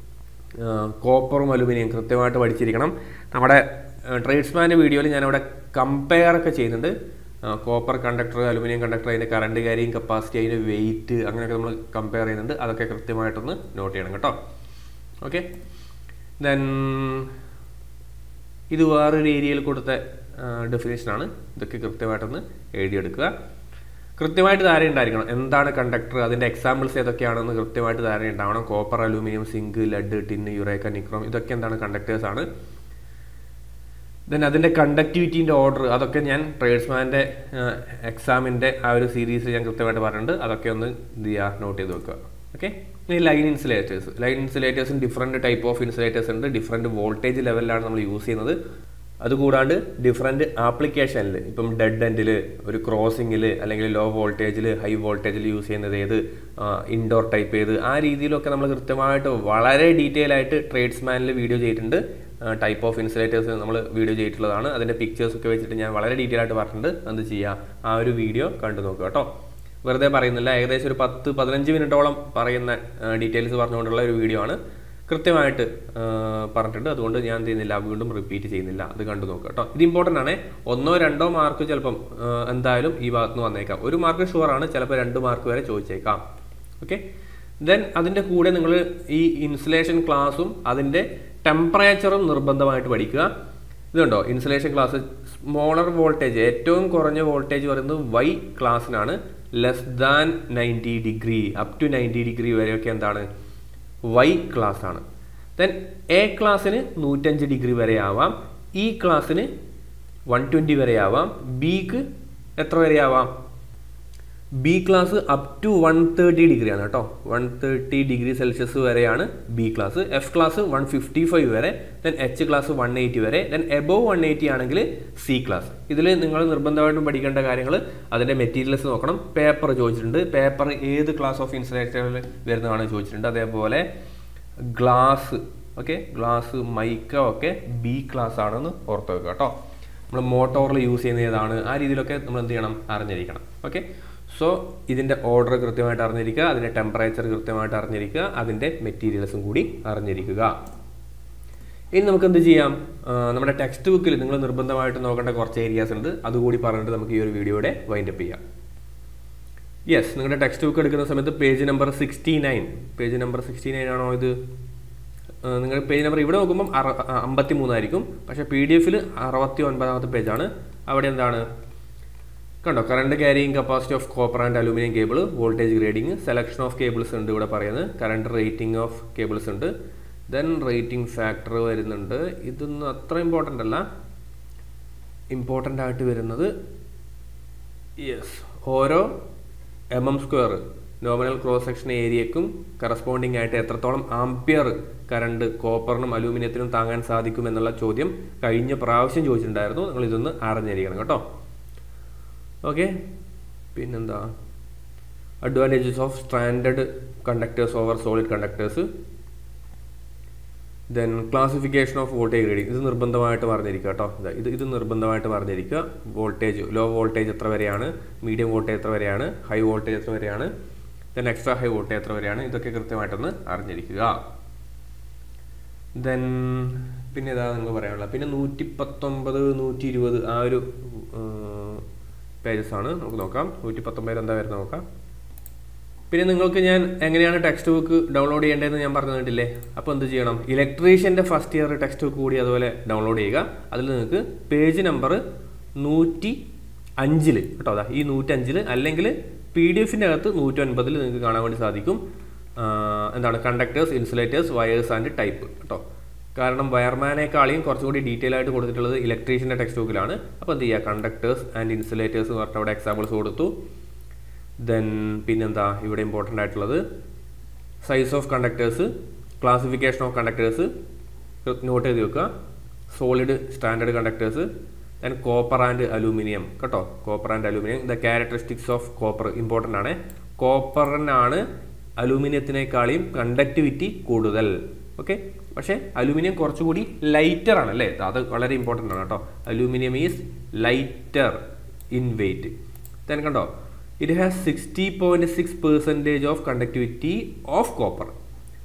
കോപ്പറും അലുമിനിയം കൃത്യമായിട്ട് പഠിച്ചിരിക്കണം നമ്മുടെ ട്രേഡ്സ്മാൻ്റെ വീഡിയോയിൽ ഞാനവിടെ കമ്പയർ ഒക്കെ ചെയ്യുന്നുണ്ട് കോപ്പർ കണ്ടക്ടർ അലുമിനിയം കണ്ടക്ടർ അതിൻ്റെ കറണ്ട് ക്യാരിങ് കപ്പാസിറ്റി അതിൻ്റെ വെയിറ്റ് അങ്ങനെയൊക്കെ നമ്മൾ കമ്പയർ ചെയ്യുന്നുണ്ട് അതൊക്കെ കൃത്യമായിട്ടൊന്ന് നോട്ട് ചെയ്യണം കേട്ടോ ഓക്കെ ദെൻ ഇത് വേറൊരു ഏരിയയിൽ കൊടുത്ത ഡെഫിനേഷനാണ് ഇതൊക്കെ കൃത്യമായിട്ടൊന്ന് എഴുതിയെടുക്കുക കൃത്യമായിട്ട് ധാരണ ഉണ്ടായിരിക്കണം എന്താണ് കണ്ടക്ടർ അതിൻ്റെ എക്സാമ്പിൾസ് ഏതൊക്കെയാണെന്ന് കൃത്യമായിട്ട് ധാരണ ഉണ്ടാവണം copper aluminium zinc lead tin eureka nichrome ഇതൊക്കെ എന്താണ് കണ്ടക്ടേഴ്സ് ആണ് ദെൻ അതിൻ്റെ കണ്ടക്ടിവിറ്റീൻ്റെ ഓർഡർ അതൊക്കെ ഞാൻ ട്രേഡ്സ്മാൻ്റെ എക്സാമിൻ്റെ ആ ഒരു സീരീസ് ഞാൻ കൃത്യമായിട്ട് പറഞ്ഞിട്ടുണ്ട് അതൊക്കെ ഒന്ന് എന്ത് ചെയ്യുക നോട്ട് ചെയ്ത് വെക്കുക ഓക്കെ ഇനി ലൈൻ ഇൻസുലേറ്റേഴ്സ് ലൈൻ ഇൻസുലേറ്റേഴ്സിന് ഡിഫറെൻറ്റ് ടൈപ്പ് ഓഫ് ഇൻസുലേറ്റേഴ്സ് ഉണ്ട് ഡിഫറെൻറ്റ് വോൾട്ടേജ് ലെവലിലാണ് നമ്മൾ യൂസ് ചെയ്യുന്നത് അതുകൂടാണ്ട് ഡിഫറെൻറ്റ് ആപ്ലിക്കേഷനിൽ ഇപ്പം ഡെഡ് എൻഡിൽ ഒരു ക്രോസിങ്ങിൽ അല്ലെങ്കിൽ ലോ വോൾട്ടേജിൽ ഹൈ വോൾട്ടേജിൽ യൂസ് ചെയ്യുന്നത് ഏത് ഇൻഡോർ ടൈപ്പ് ഏത് ആ രീതിയിലൊക്കെ നമ്മൾ കൃത്യമായിട്ട് വളരെ ഡീറ്റെയിൽ ആയിട്ട് ട്രേഡ്സ്മാനിൽ വീഡിയോ ചെയ്തിട്ടുണ്ട് ടൈപ്പ് ഓഫ് ഇൻസുലേറ്റേഴ്സ് നമ്മൾ വീഡിയോ ചെയ്തിട്ടുള്ളതാണ് അതിൻ്റെ പിക്ചേഴ്സ് ഒക്കെ വെച്ചിട്ട് ഞാൻ വളരെ ഡീറ്റെയിൽ ആയിട്ട് പറഞ്ഞിട്ടുണ്ട് എന്ത് ചെയ്യുക ആ ഒരു വീഡിയോ കണ്ടു നോക്കുക കേട്ടോ വെറുതെ പറയുന്നില്ല ഏകദേശം ഒരു പത്ത് പതിനഞ്ച് മിനിറ്റോളം പറയുന്ന ഡീറ്റെയിൽസ് പറഞ്ഞുകൊണ്ടുള്ള ഒരു വീഡിയോ ആണ് കൃത്യമായിട്ട് പറഞ്ഞിട്ടുണ്ട് അതുകൊണ്ട് ഞാൻ എന്ത് ചെയ്യുന്നില്ല വീണ്ടും റിപ്പീറ്റ് ചെയ്യുന്നില്ല അത് കണ്ടു നോക്കുക കേട്ടോ ഇത് ഇമ്പോർട്ടൻ്റ് ആണ് ഒന്നോ രണ്ടോ മാർക്ക് ചിലപ്പം എന്തായാലും ഈ ഭാഗത്ത് നിന്ന് വന്നേക്കാം ഒരു മാർക്ക് ഷുവർ ആണ് ചിലപ്പോൾ രണ്ട് മാർക്ക് വരെ ചോദിച്ചേക്കാം ഓക്കെ ദെൻ അതിൻ്റെ കൂടെ നിങ്ങൾ ഈ ഇൻസുലേഷൻ ക്ലാസ്സും അതിൻ്റെ ടെമ്പറേച്ചറും നിർബന്ധമായിട്ട് പഠിക്കുക ഇതുണ്ടോ ഇൻസുലേഷൻ ക്ലാസ് സ്മോളർ വോൾട്ടേജ് ഏറ്റവും കുറഞ്ഞ വോൾട്ടേജ് പറയുന്നത് വൈ ക്ലാസ്സിനാണ് less than ninety degree up to ninety degree വരെയൊക്കെ എന്താണ് വൈ ക്ലാസ് ആണ് ദെൻ എ ക്ലാസ്സിന് നൂറ്റഞ്ച് ഡിഗ്രി വരെ ആവാം ഇ ക്ലാസ്സിന് വൺ ട്വൻറ്റി വരെ ആവാം ബിക്ക് എത്ര വരെ ആവാം B class up to one thirty degree ആണ് കേട്ടോ വൺ തേർട്ടി ഡിഗ്രി സെൽഷ്യസ് വരെയാണ് B class F class one fifty five വരെ then H class one eighty വരെ ദെൻ എബോവ് വൺ എയ്റ്റി ആണെങ്കിൽ സി ക്ലാസ് ഇതിൽ നിങ്ങൾ നിർബന്ധമായിട്ടും പഠിക്കേണ്ട കാര്യങ്ങൾ അതിൻ്റെ മെറ്റീരിയൽസ് നോക്കണം പേപ്പർ ചോദിച്ചിട്ടുണ്ട് പേപ്പർ ഏത് ക്ലാസ് ഓഫ് ഇൻസുലേറ്ററിൽ വരുന്നതാണ് ചോദിച്ചിട്ടുണ്ട് അതേപോലെ ഗ്ലാസ് ഓക്കെ ഗ്ലാസ് മൈക്ക ഒക്കെ ബി ക്ലാസ് ആണെന്ന് ഓർത്ത് വെക്കുക കേട്ടോ നമ്മൾ മോട്ടോറിൽ യൂസ് ചെയ്യുന്ന ഏതാണ് ആ രീതിയിലൊക്കെ നമ്മൾ എന്ത് ചെയ്യണം അറിഞ്ഞിരിക്കണം ഓക്കെ സോ ഇതിൻ്റെ ഓർഡർ കൃത്യമായിട്ട് അറിഞ്ഞിരിക്കുക അതിൻ്റെ ടെമ്പറേച്ചർ കൃത്യമായിട്ട് അറിഞ്ഞിരിക്കുക അതിൻ്റെ മെറ്റീരിയൽസും കൂടി അറിഞ്ഞിരിക്കുക ഇനി നമുക്ക് എന്ത് ചെയ്യാം നമ്മുടെ ടെക്സ്റ്റ് ബുക്കിൽ നിങ്ങൾ നിർബന്ധമായിട്ട് നോക്കേണ്ട കുറച്ച് ഏരിയാസ് ഉണ്ട് അതുകൂടി പറഞ്ഞിട്ട് നമുക്ക് ഈ ഒരു വീഡിയോയുടെ വൈൻഡപ്പ് ചെയ്യാം യെസ് നിങ്ങളുടെ ടെക്സ്റ്റ് ബുക്ക് എടുക്കുന്ന സമയത്ത് page number sixty nine page number sixty nine ആണോ ഇത് നിങ്ങൾ പേജ് നമ്പർ ഇവിടെ നോക്കുമ്പം അറ അമ്പത്തി മൂന്നായിരിക്കും പക്ഷേ പി ഡി എഫിൽ അറുപത്തി ഒൻപതാമത്തെ പേജാണ് അവിടെ എന്താണ് കണ്ടോ current carrying capacity of copper and aluminium cable voltage grading selection of cables ഉണ്ട് ഇവിടെ പറയുന്നത് കറണ്ട് റേറ്റിംഗ് ഓഫ് കേബിൾസ് ഉണ്ട് ദെൻ റേറ്റിംഗ് ഫാക്ടർ വരുന്നുണ്ട് ഇതൊന്നും അത്ര ഇമ്പോർട്ടൻ്റ് അല്ല ഇമ്പോർട്ടൻ്റ് ആയിട്ട് വരുന്നത് യെസ് ഓരോ M M square nominal cross section ഏരിയക്കും കറസ്പോണ്ടിങ് ആയിട്ട് എത്രത്തോളം ആംപിയർ കറണ്ട് കോപ്പറിനും അലൂമിനിയത്തിനും താങ്ങാൻ സാധിക്കും എന്നുള്ള ചോദ്യം കഴിഞ്ഞ പ്രാവശ്യം ചോദിച്ചിട്ടുണ്ടായിരുന്നു നിങ്ങൾ ഇതൊന്ന് അറിഞ്ഞിരിക്കണം കേട്ടോ ഓക്കെ പിന്നെന്താ advantages of standard conductors over solid conductors then classification of voltage reading ഇത് നിർബന്ധമായിട്ട് പറഞ്ഞിരിക്കുക കേട്ടോ ഇത് ഇത് നിർബന്ധമായിട്ട് പറഞ്ഞിരിക്കുക വോൾട്ടേജ് ലോ വോൾട്ടേജ് എത്ര വരെയാണ് മീഡിയം വോൾട്ടേജ് എത്ര വരെയാണ് ഹൈ വോൾട്ടേജ് എത്ര വരെയാണ് ദെൻ എക്സ്ട്രാ ഹൈ വോൾട്ടേജ് എത്ര വരെയാണ് ഇതൊക്കെ കൃത്യമായിട്ടൊന്ന് അറിഞ്ഞിരിക്കുക ദെൻ പിന്നെ ഇതാ നിങ്ങൾ പറയാനുള്ളത് പിന്നെ നൂറ്റി പത്തൊമ്പത് നൂറ്റി ഇരുപത് ആ ഒരു പേജസ് ആണ് നമുക്ക് നോക്കാം നൂറ്റി പത്തൊമ്പതിൽ എന്താ വരുന്നത് നോക്കാം പിന്നെ നിങ്ങൾക്ക് ഞാൻ എങ്ങനെയാണ് ടെക്സ്റ്റ് ബുക്ക് ഡൗൺലോഡ് ചെയ്യേണ്ടതെന്ന് ഞാൻ പറഞ്ഞു തന്നിട്ടില്ലേ അപ്പോൾ എന്ത് ചെയ്യണം ഇലക്ട്രീഷ്യൻ്റെ ഫസ്റ്റ് ഇയർ ടെക്സ്റ്റ് ബുക്ക് കൂടി അതുപോലെ ഡൗൺലോഡ് ചെയ്യുക അതിൽ നിങ്ങൾക്ക് പേജ് നമ്പർ നൂറ്റി അഞ്ചിൽ കേട്ടോ അതാ ഈ നൂറ്റഞ്ചിൽ അല്ലെങ്കിൽ പി ഡി എഫിൻ്റെ അകത്ത് നൂറ്റൊൻപതിൽ നിങ്ങൾക്ക് കാണാൻ വേണ്ടി സാധിക്കും എന്താണ് conductors insulators wires and type കേട്ടോ കാരണം വയർമാനേക്കാളിയും കുറച്ചുകൂടി ഡീറ്റെയിൽ ആയിട്ട് കൊടുത്തിട്ടുള്ളത് ഇലക്ട്രീഷ്യൻ്റെ ടെക്സ്റ്റ് ബുക്കിലാണ് അപ്പോൾ എന്ത് ചെയ്യുക കണ്ടക്ടേഴ്സ് ആൻഡ് ഇൻസുലേറ്റേഴ്സ് എന്ന് പറഞ്ഞിട്ട് അവിടെ എക്സാമ്പിൾസ് കൊടുത്തു ദെൻ പിന്നെന്താ ഇവിടെ ഇമ്പോർട്ടൻ്റ് ആയിട്ടുള്ളത് size of conductors classification of conductors note ചെയ്ത് വെക്കുക solid standard conductors then copper and aluminium കേട്ടോ copper and aluminium the characteristics of copper important ആണ് കോപ്പറിനാണ് അലൂമിനിയത്തിനേക്കാളും കണ്ടക്ടിവിറ്റി കൂടുതൽ ഓക്കെ പക്ഷേ അലൂമിനിയം കുറച്ചുകൂടി ലൈറ്റർ ആണ് അല്ലേ അത് വളരെ ഇമ്പോർട്ടൻ്റ് ആണ് കേട്ടോ aluminium is lighter in weight then കണ്ടോ it has sixty point six percentage of conductivity of copper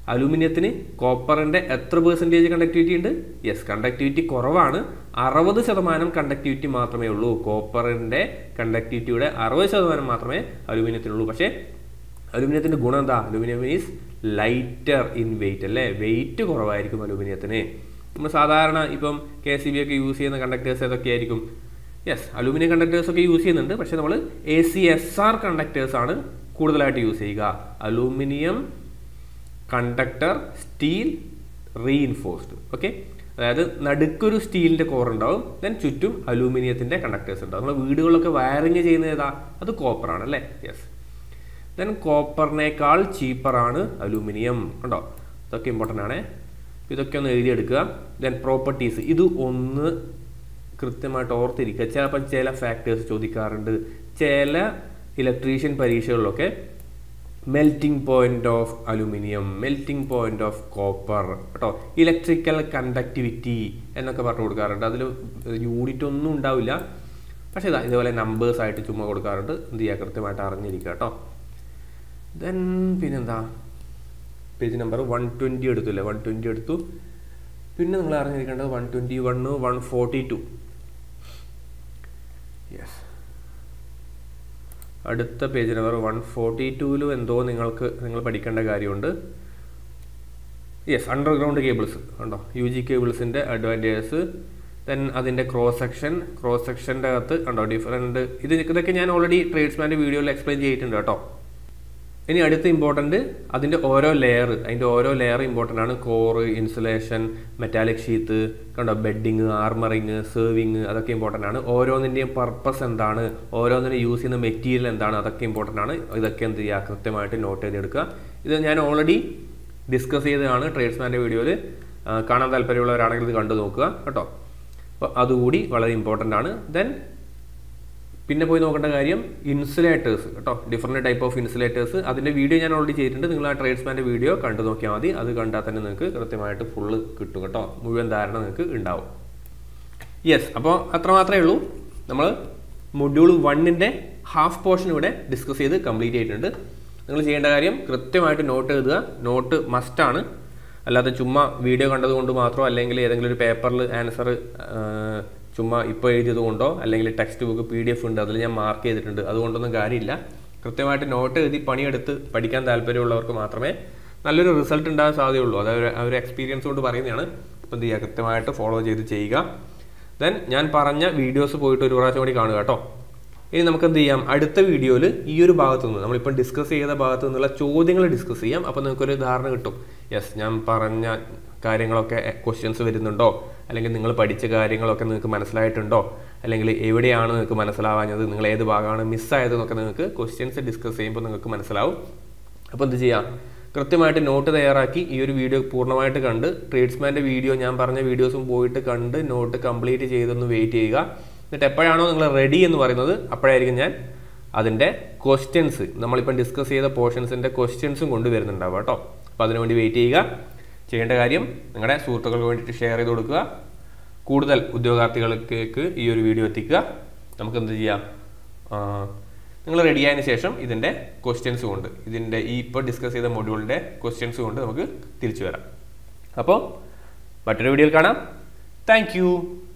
അലൂമിനിയത്തിന് കോപ്പറിൻ്റെ എത്ര പെർസെൻറ്റേജ് കണ്ടക്ടിവിറ്റി ഉണ്ട് യെസ് കണ്ടക്ടിവിറ്റി കുറവാണ് അറുപത് ശതമാനം കണ്ടക്ടിവിറ്റി മാത്രമേ ഉള്ളൂ കോപ്പറിൻ്റെ കണ്ടക്ടിവിറ്റിയുടെ അറുപത് ശതമാനം മാത്രമേ അലൂമിനിയത്തിനുള്ളൂ പക്ഷേ അലൂമിനിയത്തിൻ്റെ ഗുണം എന്താ aluminium is lighter in weight അല്ലേ വെയിറ്റ് കുറവായിരിക്കും അലൂമിനിയത്തിന് നമ്മൾ സാധാരണ ഇപ്പം കെ സി ബി ഒക്കെ യൂസ് ചെയ്യുന്ന കണ്ടക്ടേഴ്സ് ഏതൊക്കെ ആയിരിക്കും യെസ് അലൂമിനിയം കണ്ടക്ടേഴ്സ് ഒക്കെ യൂസ് ചെയ്യുന്നുണ്ട് പക്ഷേ നമ്മൾ A C S R conductors ആണ് കൂടുതലായിട്ട് യൂസ് ചെയ്യുക aluminium conductor steel reinforced okay അതായത് നടുക്കൊരു സ്റ്റീലിൻ്റെ കോർ ഉണ്ടാവും ദെൻ ചുറ്റും അലൂമിനിയത്തിൻ്റെ കണ്ടക്ടേഴ്സ് ഉണ്ടാവും നമ്മൾ വീടുകളിലൊക്കെ വയറിങ് ചെയ്യുന്നത് ഏതാ അത് കോപ്പറാണ് അല്ലേ യെസ് ദെൻ കോപ്പറിനേക്കാൾ ചീപ്പറാണ് അലൂമിനിയം കണ്ടോ ഇതൊക്കെ ഇമ്പോർട്ടൻ്റ് ആണ് ഇതൊക്കെ ഒന്ന് എഴുതിയെടുക്കുക ദെൻ പ്രോപ്പർട്ടീസ് ഇത് ഒന്ന് കൃത്യമായിട്ട് ഓർത്തിരിക്കുക ചിലപ്പം ചില ഫാക്ടേഴ്സ് ചോദിക്കാറുണ്ട് ചില ഇലക്ട്രീഷ്യൻ പരീക്ഷകളിലൊക്കെ melting point of aluminium melting point of copper കേട്ടോ ഇലക്ട്രിക്കൽ കണ്ടക്ടിവിറ്റി എന്നൊക്കെ പറഞ്ഞു കൊടുക്കാറുണ്ട് അതിൽ യൂണിറ്റ് ഒന്നും ഉണ്ടാവില്ല പക്ഷേ ഇതാ ഇതുപോലെ നമ്പേഴ്സ് ആയിട്ട് ചുമ്മാ കൊടുക്കാറുണ്ട് എന്ത് ചെയ്യുക കൃത്യമായിട്ട് അറിഞ്ഞിരിക്കുക കേട്ടോ ദെൻ പിന്നെന്താ പേജ് നമ്പർ വൺ ട്വൻറ്റി എടുത്തില്ലേ വൺ ട്വൻറ്റി എടുത്തു പിന്നെ നിങ്ങൾ അറിഞ്ഞിരിക്കേണ്ടത് one twenty one one forty two yes അടുത്ത പേജ് നമ്പർ വൺ ഫോർട്ടി ടൂവിലും എന്തോ നിങ്ങൾക്ക് നിങ്ങൾ പഠിക്കേണ്ട കാര്യമുണ്ട് യെസ് അണ്ടർഗ്രൗണ്ട് കേബിൾസ് ഉണ്ടോ യു ജി കേബിൾസിൻ്റെ അഡ്വാൻറ്റേജസ് ദെൻ അതിൻ്റെ ക്രോസ് സെക്ഷൻ ക്രോസ് സെക്ഷൻ്റെ അകത്ത് ഉണ്ടോ ഡിഫറെൻറ്റ് ഇത് ഇതൊക്കെ ഞാൻ ഓൾറെഡി ട്രേഡ്സ്മാൻ്റെ വീഡിയോയിൽ എക്സ്പ്ലെയിൻ ചെയ്തിട്ടുണ്ട് കേട്ടോ ഇനി അടുത്ത ഇമ്പോർട്ടൻറ്റ് അതിൻ്റെ ഓരോ ലെയർ അതിൻ്റെ ഓരോ ലെയർ ഇമ്പോർട്ടൻ്റ് ആണ് കോറ് ഇൻസുലേഷൻ മെറ്റാലിക് ഷീത്ത് കണ്ടോ ബെഡിങ് ആർമറിങ് സെർവിങ് അതൊക്കെ ഇമ്പോർട്ടൻ്റ് ആണ് ഓരോന്നിൻ്റെയും പർപ്പസ് എന്താണ് ഓരോന്നിനും യൂസ് ചെയ്യുന്ന മെറ്റീരിയൽ എന്താണ് അതൊക്കെ ഇമ്പോർട്ടൻ്റ് ആണ് ഇതൊക്കെ എന്ത് ചെയ്യുക കൃത്യമായിട്ട് നോട്ട് ചെയ്തെടുക്കുക ഇത് ഞാൻ ഓൾറെഡി ഡിസ്കസ് ചെയ്തതാണ് ട്രേഡ്സ്മാൻ്റെ വീഡിയോയിൽ കാണാൻ താല്പര്യമുള്ളവരാണെങ്കിൽ ഇത് കണ്ടു നോക്കുക കേട്ടോ അപ്പോൾ അതുകൂടി വളരെ ഇമ്പോർട്ടൻ്റ് ആണ് ദെൻ പിന്നെ പോയി നോക്കേണ്ട കാര്യം ഇൻസുലേറ്റേഴ്സ് കേട്ടോ ഡിഫറെൻറ്റ് ടൈപ്പ് ഓഫ് ഇൻസുലേറ്റേഴ്സ് അതിൻ്റെ വീഡിയോ ഞാൻ ഓൾറെഡി ചെയ്തിട്ടുണ്ട് നിങ്ങൾ ആ ട്രേഡ്സ്മാൻ്റെ വീഡിയോ കണ്ടു നോക്കിയാൽ മതി അത് കണ്ടാൽ തന്നെ നിങ്ങൾക്ക് കൃത്യമായിട്ട് ഫുള്ള് കിട്ടും കേട്ടോ മുഴുവൻ ധാരണ നിങ്ങൾക്ക് ഉണ്ടാവും യെസ് അപ്പോൾ അത്ര മാത്രമേ ഉള്ളൂ നമ്മൾ മൊഡ്യൂൾ വണ്ണിൻ്റെ ഹാഫ് പോർഷൻ ഇവിടെ ഡിസ്കസ് ചെയ്ത് കംപ്ലീറ്റ് ചെയ്തിട്ടുണ്ട് നിങ്ങൾ ചെയ്യേണ്ട കാര്യം കൃത്യമായിട്ട് നോട്ട് എഴുതുക നോട്ട് മസ്റ്റാണ് അല്ലാതെ ചുമ്മാ വീഡിയോ കണ്ടതുകൊണ്ട് മാത്രമോ അല്ലെങ്കിൽ ഏതെങ്കിലും ഒരു പേപ്പറിൽ ആൻസർ ചുമ്മാ ഇപ്പോൾ എഴുതിയത് കൊണ്ടോ അല്ലെങ്കിൽ text book P D F ഉണ്ട് അതിൽ ഞാൻ മാർക്ക് ചെയ്തിട്ടുണ്ട് അതുകൊണ്ടൊന്നും കാര്യമില്ല കൃത്യമായിട്ട് നോട്ട് എഴുതി പണിയെടുത്ത് പഠിക്കാൻ താല്പര്യമുള്ളവർക്ക് മാത്രമേ നല്ലൊരു റിസൾട്ട് ഉണ്ടാകാൻ സാധ്യതയുള്ളൂ അത് അവർ അവർ എക്സ്പീരിയൻസ് കൊണ്ട് പറയുന്നതാണ് ഇപ്പം എന്ത് ചെയ്യുക കൃത്യമായിട്ട് ഫോളോ ചെയ്ത് ചെയ്യുക ദെൻ ഞാൻ പറഞ്ഞ വീഡിയോസ് പോയിട്ട് ഒരു പ്രാവശ്യം കൂടി കാണുക കേട്ടോ ഇനി നമുക്ക് എന്ത് ചെയ്യാം അടുത്ത വീഡിയോയിൽ ഈ ഒരു ഭാഗത്തു നിന്ന് നമ്മളിപ്പം ഡിസ്കസ് ചെയ്ത ഭാഗത്തു നിന്നുള്ള ചോദ്യങ്ങൾ ഡിസ്കസ് ചെയ്യാം അപ്പോൾ നിങ്ങൾക്കൊരു ധാരണ കിട്ടും യെസ് ഞാൻ പറഞ്ഞ കാര്യങ്ങളൊക്കെ ക്വസ്റ്റ്യൻസ് വരുന്നുണ്ടോ അല്ലെങ്കിൽ നിങ്ങൾ പഠിച്ച കാര്യങ്ങളൊക്കെ നിങ്ങൾക്ക് മനസ്സിലായിട്ടുണ്ടോ അല്ലെങ്കിൽ എവിടെയാണ് നിങ്ങൾക്ക് മനസ്സിലാവാഞ്ഞത് നിങ്ങൾ ഏത് ഭാഗമാണ് മിസ്സായതെന്നൊക്കെ നിങ്ങൾക്ക് ക്വസ്റ്റ്യൻസ് ഡിസ്കസ് ചെയ്യുമ്പോൾ നിങ്ങൾക്ക് മനസ്സിലാവും അപ്പോൾ എന്ത് ചെയ്യാം കൃത്യമായിട്ട് നോട്ട് തയ്യാറാക്കി ഈ ഒരു വീഡിയോ പൂർണ്ണമായിട്ട് കണ്ട് ട്രേഡ്സ്മാൻ്റെ വീഡിയോ ഞാൻ പറഞ്ഞ വീഡിയോസും പോയിട്ട് കണ്ട് നോട്ട് കംപ്ലീറ്റ് ചെയ്തൊന്ന് വെയിറ്റ് ചെയ്യുക എന്നിട്ട് എപ്പോഴാണോ നിങ്ങൾ റെഡി എന്ന് പറയുന്നത് അപ്പോഴായിരിക്കും ഞാൻ അതിൻ്റെ ക്വസ്റ്റ്യൻസ് നമ്മളിപ്പം ഡിസ്കസ് ചെയ്ത പോർഷൻസിൻ്റെ ക്വസ്റ്റ്യൻസും കൊണ്ടുവരുന്നുണ്ടാവുക കേട്ടോ അപ്പോൾ അതിനുവേണ്ടി വെയിറ്റ് ചെയ്യുക ചെയ്യേണ്ട കാര്യം നിങ്ങളുടെ സുഹൃത്തുക്കൾക്ക് വേണ്ടിയിട്ട് ഷെയർ ചെയ്ത് കൊടുക്കുക കൂടുതൽ ഉദ്യോഗാർത്ഥികൾക്ക് ഈ ഒരു വീഡിയോ എത്തിക്കുക നമുക്ക് എന്ത് ചെയ്യാം നിങ്ങൾ റെഡിയായതിനു ശേഷം ഇതിൻ്റെ ക്വസ്റ്റ്യൻസ് കൊണ്ട് ഇതിൻ്റെ ഈ ഇപ്പോൾ ഡിസ്കസ് ചെയ്ത മൊഡ്യൂളിൻ്റെ ക്വസ്റ്റ്യൻസ് കൊണ്ട് നമുക്ക് തിരിച്ചു വരാം അപ്പോൾ മറ്റൊരു വീഡിയോയിൽ കാണാം താങ്ക്